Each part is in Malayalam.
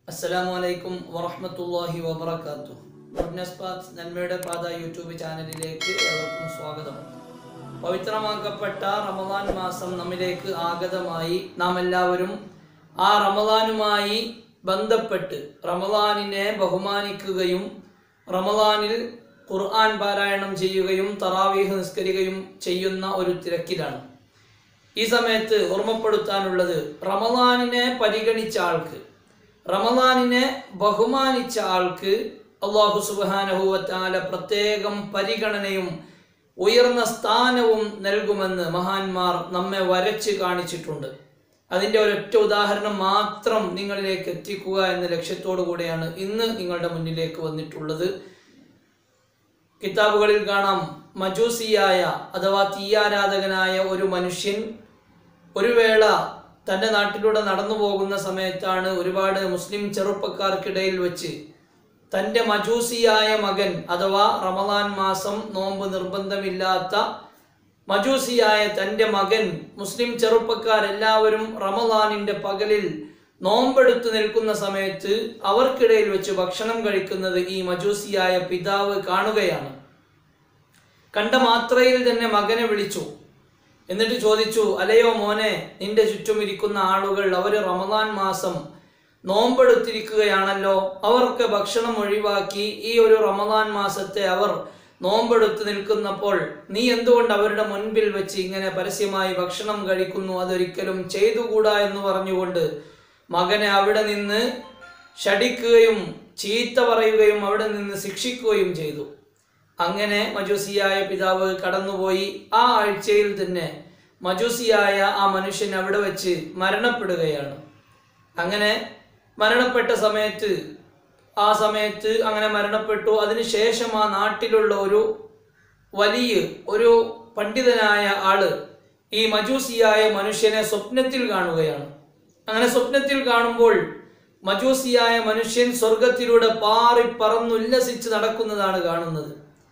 അസ്സലാമു അലൈക്കും വറഹ്മത്തുള്ളാഹി വബറകാത്തു ഗുഡ്നസ് പാത്ത് നന്മയുടെ പാത യൂട്യൂബ് ചാനലിലേക്ക് ഏവർക്കും സ്വാഗതം പവിത്രമാക്കപ്പെട്ട റമദാൻ മാസം നമ്മിലേക്ക് ആഗതമായി നാം എല്ലാവരും ആ റമദാനുമായി ബന്ധപ്പെട്ട് റമദാനിനെ ബഹുമാനിക്കുകയും റമദാനിൽ ഖുർആൻ പാരായണം ചെയ്യുകയും തറാവീഹ് നിസ്കരിക്കുകയും ചെയ്യുന്ന ഒരു തിരക്കിലാണ് ഈ സമയത്ത് ഓർമ്മപ്പെടുത്താനുള്ളത് റമദാനിനെ പരിഗണിച്ച ആൾക്ക് റമദാനിനെ ബഹുമാനിച്ച ആൾക്ക് അള്ളാഹു സുബാനഹുവത്താല പ്രത്യേകം പരിഗണനയും ഉയർന്ന സ്ഥാനവും നൽകുമെന്ന് മഹാന്മാർ നമ്മെ വരച്ച് കാണിച്ചിട്ടുണ്ട് അതിൻ്റെ ഒരൊറ്റ ഉദാഹരണം മാത്രം നിങ്ങളിലേക്ക് എത്തിക്കുക എന്ന ലക്ഷ്യത്തോടു കൂടെയാണ് ഇന്ന് നിങ്ങളുടെ മുന്നിലേക്ക് വന്നിട്ടുള്ളത് കിതാബുകളിൽ കാണാം മജൂസിയായ അഥവാ തീയാരാധകനായ ഒരു മനുഷ്യൻ ഒരു വേള തൻ്റെ നാട്ടിലൂടെ നടന്നു പോകുന്ന സമയത്താണ് ഒരുപാട് മുസ്ലിം ചെറുപ്പക്കാർക്കിടയിൽ വെച്ച് തൻ്റെ മജൂസിയായ മകൻ അഥവാ റമദാൻ മാസം നോമ്പ് നിർബന്ധമില്ലാത്ത മജൂസിയായ തൻ്റെ മകൻ മുസ്ലിം ചെറുപ്പക്കാരെല്ലാവരും റമദാനിൻ്റെ പകലിൽ നോമ്പെടുത്ത് നിൽക്കുന്ന സമയത്ത് അവർക്കിടയിൽ വെച്ച് ഭക്ഷണം കഴിക്കുന്നത് ഈ മജൂസിയായ പിതാവ് കാണുകയാണ് കണ്ട മാത്രയിൽ തന്നെ മകനെ വിളിച്ചു എന്നിട്ട് ചോദിച്ചു അലയോ മോനെ നിന്റെ ചുറ്റും ഇരിക്കുന്ന ആളുകൾ അവര് റമദാൻ മാസം നോമ്പെടുത്തിരിക്കുകയാണല്ലോ അവർക്ക് ഭക്ഷണം ഒഴിവാക്കി ഈ ഒരു റമദാൻ മാസത്തെ അവർ നോമ്പെടുത്ത് നിൽക്കുന്നപ്പോൾ നീ എന്തുകൊണ്ട് അവരുടെ മുൻപിൽ വെച്ച് ഇങ്ങനെ പരസ്യമായി ഭക്ഷണം കഴിക്കുന്നു അതൊരിക്കലും ചെയ്തുകൂടാ എന്ന് പറഞ്ഞുകൊണ്ട് മകനെ അവിടെ നിന്ന് ഷടിക്കുകയും ചീത്ത പറയുകയും അവിടെ നിന്ന് ശിക്ഷിക്കുകയും ചെയ്തു അങ്ങനെ മജൂസിയായ പിതാവ് കടന്നുപോയി ആ ആഴ്ചയിൽ തന്നെ മജൂസിയായ ആ മനുഷ്യൻ അവിടെ വെച്ച് മരണപ്പെടുകയാണ് അങ്ങനെ മരണപ്പെട്ട സമയത്ത് ആ സമയത്ത് അങ്ങനെ മരണപ്പെട്ടു അതിനുശേഷം ആ നാട്ടിലുള്ള ഒരു വലിയ ഒരു പണ്ഡിതനായ ആള് ഈ മജൂസിയായ മനുഷ്യനെ സ്വപ്നത്തിൽ കാണുകയാണ് അങ്ങനെ സ്വപ്നത്തിൽ കാണുമ്പോൾ മജൂസിയായ മനുഷ്യൻ സ്വർഗത്തിലൂടെ പാറി പറന്നുല്ലസിച്ച് നടക്കുന്നതാണ് കാണുന്നത്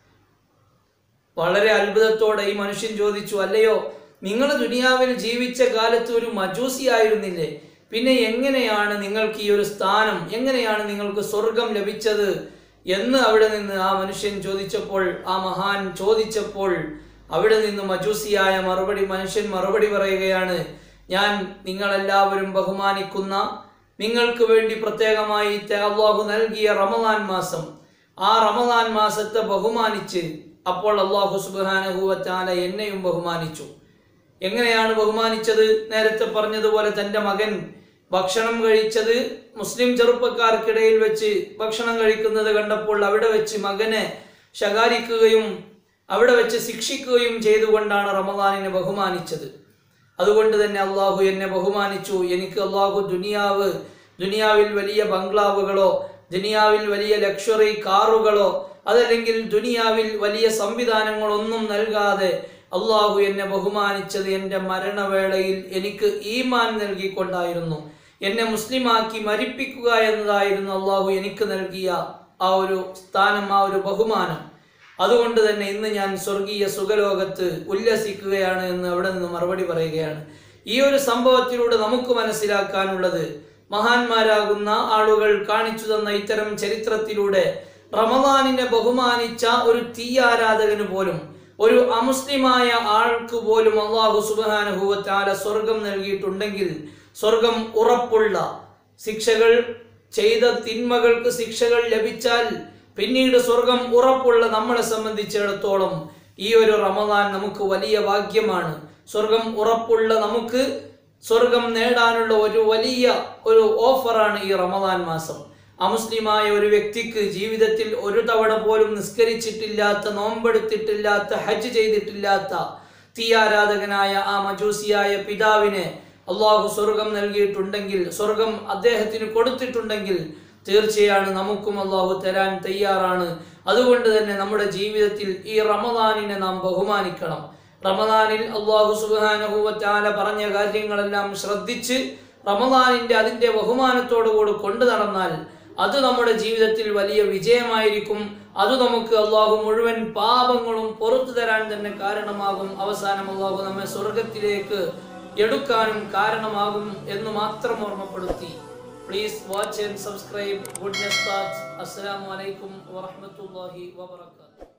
വളരെ അത്ഭുതത്തോടെ ഈ മനുഷ്യൻ ചോദിച്ചു അല്ലയോ നിങ്ങൾ ദുനിയാവിൽ ജീവിച്ച കാലത്ത് ഒരു മജൂസി ആയിരുന്നില്ലേ പിന്നെ എങ്ങനെയാണ് നിങ്ങൾക്ക് ഈ ഒരു സ്ഥാനം എങ്ങനെയാണ് നിങ്ങൾക്ക് സ്വർഗം ലഭിച്ചത് എന്ന് അവിടെ നിന്ന് ആ മനുഷ്യൻ ചോദിച്ചപ്പോൾ ആ മഹാൻ ചോദിച്ചപ്പോൾ അവിടെ നിന്ന് മജൂസിയായ മറുപടി മനുഷ്യൻ മറുപടി പറയുകയാണ് ഞാൻ നിങ്ങളെല്ലാവരും ബഹുമാനിക്കുന്ന നിങ്ങൾക്ക് വേണ്ടി പ്രത്യേകമായി അള്ളാഹു നൽകിയ റമദാൻ മാസം ആ റമദാൻ മാസത്തെ ബഹുമാനിച്ച് അപ്പോൾ അള്ളാഹു സുബാനഹുവറ്റാല എന്നെയും ബഹുമാനിച്ചു എങ്ങനെയാണ് ബഹുമാനിച്ചത് നേരത്തെ പറഞ്ഞതുപോലെ തൻ്റെ മകൻ ഭക്ഷണം കഴിച്ചത് മുസ്ലിം ചെറുപ്പക്കാർക്കിടയിൽ വെച്ച് ഭക്ഷണം കഴിക്കുന്നത് കണ്ടപ്പോൾ അവിടെ വെച്ച് മകനെ ശകാരിക്കുകയും അവിടെ വെച്ച് ശിക്ഷിക്കുകയും ചെയ്തുകൊണ്ടാണ് റമദാനിനെ ബഹുമാനിച്ചത് അതുകൊണ്ട് തന്നെ അള്ളാഹു എന്നെ ബഹുമാനിച്ചു എനിക്ക് അള്ളാഹു ദുനിയാവ് ദുനിയാവിൽ വലിയ ബംഗ്ലാവുകളോ ദുനിയാവിൽ വലിയ ലക്ഷറി കാറുകളോ അതല്ലെങ്കിൽ ദുനിയാവിൽ വലിയ സംവിധാനങ്ങളൊന്നും നൽകാതെ അള്ളാഹു എന്നെ ബഹുമാനിച്ചത് എൻ്റെ മരണവേളയിൽ എനിക്ക് ഈമാൻ നൽകിക്കൊണ്ടായിരുന്നു എന്നെ മുസ്ലിമാക്കി മരിപ്പിക്കുക എന്നതായിരുന്നു അള്ളാഹു എനിക്ക് നൽകിയ ആ ഒരു സ്ഥാനം ആ ഒരു ബഹുമാനം അതുകൊണ്ട് തന്നെ ഇന്ന് ഞാൻ സ്വർഗീയ സുഖലോകത്ത് ഉല്ലസിക്കുകയാണ് എന്ന് അവിടെ നിന്ന് മറുപടി പറയുകയാണ് ഈ ഒരു സംഭവത്തിലൂടെ നമുക്ക് മനസ്സിലാക്കാനുള്ളത് മഹാന്മാരാകുന്ന ആളുകൾ കാണിച്ചു തന്ന ഇത്തരം ചരിത്രത്തിലൂടെ റമദാനിനെ ബഹുമാനിച്ച ഒരു തീയാരാധകന് പോലും ഒരു അമുസ്ലിമായ ആൾക്ക് പോലും അള്ളാഹു സുബാനുഭൂവത്താല സ്വർഗം നൽകിയിട്ടുണ്ടെങ്കിൽ സ്വർഗം ഉറപ്പുള്ള ശിക്ഷകൾ ചെയ്ത തിന്മകൾക്ക് ശിക്ഷകൾ ലഭിച്ചാൽ പിന്നീട് സ്വർഗം ഉറപ്പുള്ള നമ്മളെ സംബന്ധിച്ചിടത്തോളം ഈ ഒരു റമദാൻ നമുക്ക് വലിയ ഭാഗ്യമാണ് സ്വർഗം ഉറപ്പുള്ള നമുക്ക് സ്വർഗം നേടാനുള്ള ഒരു വലിയ ഒരു ഓഫറാണ് ഈ റമദാൻ മാസം അമുസ്ലിമായ ഒരു വ്യക്തിക്ക് ജീവിതത്തിൽ ഒരു തവണ പോലും നിസ്കരിച്ചിട്ടില്ലാത്ത നോമ്പെടുത്തിട്ടില്ലാത്ത ഹജ്ജ് ചെയ്തിട്ടില്ലാത്ത തീയാരാധകനായ ആ മജൂസിയായ പിതാവിനെ അള്ളാഹു സ്വർഗം നൽകിയിട്ടുണ്ടെങ്കിൽ സ്വർഗം അദ്ദേഹത്തിന് കൊടുത്തിട്ടുണ്ടെങ്കിൽ തീർച്ചയാണ് നമുക്കും അള്ളാഹു തരാൻ തയ്യാറാണ് അതുകൊണ്ട് തന്നെ നമ്മുടെ ജീവിതത്തിൽ ഈ റമദാനിനെ നാം ബഹുമാനിക്കണം റമദാനിൽ അള്ളാഹു സുബാനഹുവറ്റാല പറഞ്ഞ കാര്യങ്ങളെല്ലാം ശ്രദ്ധിച്ച് റമദാനിന്റെ അതിന്റെ ബഹുമാനത്തോടുകൂടി കൊണ്ടു നടന്നാൽ അത് നമ്മുടെ ജീവിതത്തിൽ വലിയ വിജയമായിരിക്കും അത് നമുക്ക് അള്ളാഹു മുഴുവൻ പാപങ്ങളും പുറത്തു തരാൻ തന്നെ കാരണമാകും അവസാനം അള്ളാഹു നമ്മെ സ്വർഗത്തിലേക്ക് എടുക്കാനും കാരണമാകും എന്ന് മാത്രം ഓർമ്മപ്പെടുത്തി please watch and subscribe goodness that's അസ്സലാമു അലൈക്കും വറഹ്മത്തുള്ളാഹി വബറകാതുഹു